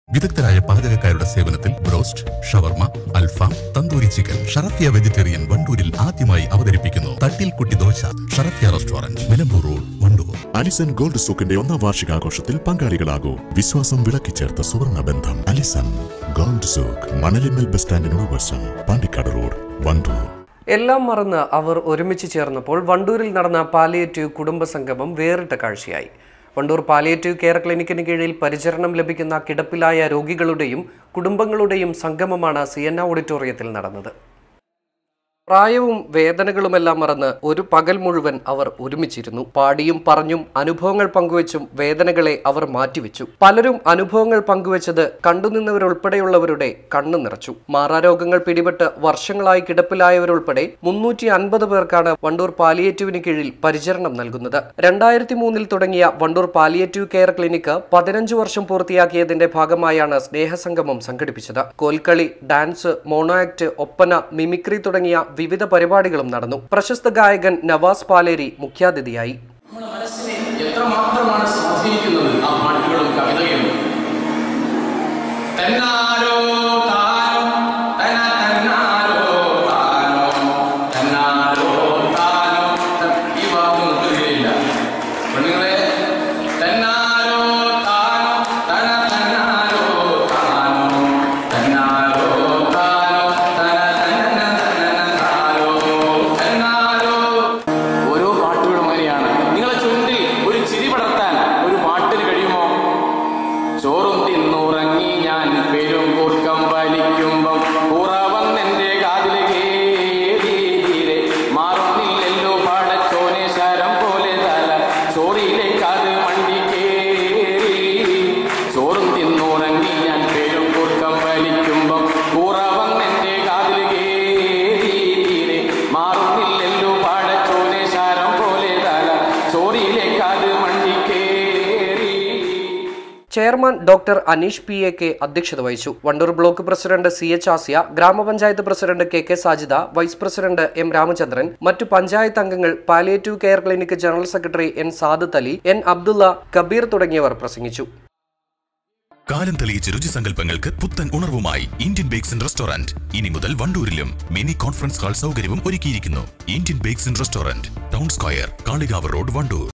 വിദഗ്ധരായ പാചകക്കാരുടെ സേവനത്തിൽ ബ്രോസ്റ്റ് ഷവർമ അൽഫാം തന്തൂരി ചിക്കൻ ഷറഫിയ വെജിറ്റേറിയൻ വണ്ടൂരിൽ ആദ്യമായി അവതരിപ്പിക്കുന്നു തട്ടിൽ കുട്ടി dosa Sharafiya restaurant Nilambur road Wandoor Alison gold സൂക്കിന്റെ ഒന്നാം വാർഷികാഘോഷത്തിൽ പങ്കാളികളാകൂ വിശ്വാസം വിളക്കി ചേർത്ത സുവർണ ബന്ധം Alison gold souk Manalimal bus സ്റ്റാൻഡിനോട് വശം പാണ്ടിക്കാട് റോഡ് വണ്ടൂർ എല്ലാം മറന്ന് അവർ ഒരുമിച്ച് ചേർന്നപ്പോൾ വണ്ടൂരിൽ നടന്ന പാലിയേറ്റീവ് കുടുംബ സംഗമം വേറിട്ട കാഴ്ചയായി വണ്ടൂർ പാലിയേറ്റീവ് കെയർ ക്ലിനിക്കിന് കീഴിൽ പരിചരണം ലഭിക്കുന്ന കിടപ്പിലായ രോഗികളുടെയും കുടുംബങ്ങളുടെയും സംഗമമാണ് സി എൻ ഓഡിറ്റോറിയത്തിൽ നടന്നത് പ്രായവും വേദനകളുമെല്ലാം മറന്ന് ഒരു പകൽ മുഴുവൻ അവർ ഒരുമിച്ചിരുന്നു പാടിയും പറഞ്ഞും അനുഭവങ്ങൾ പങ്കുവച്ചും വേദനകളെ അവർ മാറ്റിവെച്ചു പലരും അനുഭവങ്ങൾ പങ്കുവച്ചത് കണ്ടുനിന്നവരുൾപ്പെടെയുള്ളവരുടെ കണ്ണു നിറച്ചു മാറാരോഗങ്ങൾ പിടിപെട്ട് വർഷങ്ങളായി കിടപ്പിലായവരുൾപ്പെടെ മുന്നൂറ്റി അൻപത് പേർക്കാണ് വണ്ടൂർ പാലിയേറ്റീവിന് കീഴിൽ പരിചരണം നൽകുന്നത് രണ്ടായിരത്തി മൂന്നിൽ തുടങ്ങിയ വണ്ടൂർ പാലിയേറ്റീവ് കെയർ ക്ലിനിക്ക് പതിനഞ്ച് വർഷം പൂർത്തിയാക്കിയതിന്റെ ഭാഗമായാണ് സ്നേഹസംഗമം സംഘടിപ്പിച്ചത് Kolkali dance mono act Oppana mimicry തുടങ്ങിയ വിവിധ പരിപാടികളും നടന്നു പ്രശസ്ത ഗായകൻ നവാസ് പാലേരി മുഖ്യാതിഥിയായി നമ്മുടെ മനസ്സിനെ എത്രമാത്രമാണ് സ്വാധീനിക്കുന്നത് ആ പാട്ടുകളും കവിതയും തന്നാരോ താനോ തന തന്നാരോ താനോ തന്നാരോ താനോ ത- ഈ വാക്ക് നിർത്തുകയില്ല പെണ്ണുങ്ങളെ തന്നാരോ താനോ തന തന്നാരോ താനോ തന്നാരോ താനോ തന തന്ന തന്ന താരോ തന്നാരോ ഓരോ പാട്ടുകളും അങ്ങനെയാണ് നിങ്ങളെ ചുണ്ടിൽ ഒരു ചിരി പടർത്താൻ ഒരു പാട്ടിന് കഴിയുമോ ചോറും തിന്നുറങ്ങി ഞാൻ പെരും കൂർക്കം വലിക്കുമ്പം ഉറവന്നെന്റെ കാതില് കേറി തീരെ മാറുന്നില്ലല്ലോ പാടച്ചോനെ ശരം പോലെ തല ചോറിലേക്ക് അത് മണ്ടി കേറി ചോറും തിന്നുറങ്ങി ഞാൻ പെരും കൂർക്കം വലിക്കുമ്പം ഉറവന്നെന്റെ കാതില് കേറി തീരെ മാറുന്നില്ലല്ലോ പാടച്ചോനെ ശരം പോലെ തല ചോറിലേക്ക് അത് മണ്ടി കേറി chairman doctor Aneesh P A K അധ്യക്ഷത വഹിച്ചു Wandoor block president C H Asiya gramapanchayat president K K Sajida vice president M Ramachandran മറ്റു പഞ്ചായത്ത് അംഗങ്ങൾ palliative care clinic general secretary N Sadath Ali N Abdulla Kabeer തുടങ്ങിയവർ പ്രസംഗിച്ചു കാലം തെളിയിച്ച രുചിസങ്കല്പങ്ങൾക്ക് പുത്തൻ ഉണർവുമായി ഇന്ത്യൻ ബേക്സ് ആൻഡ് റെസ്റ്റോറന്റ് ഇനി മുതൽ വണ്ടൂരിലും മിനി കോൺഫറൻസ് ഹാൾ സൗകര്യവും ഒരുക്കിയിരിക്കുന്നു Indian bakes and restaurant town square Kalikavu road Wandoor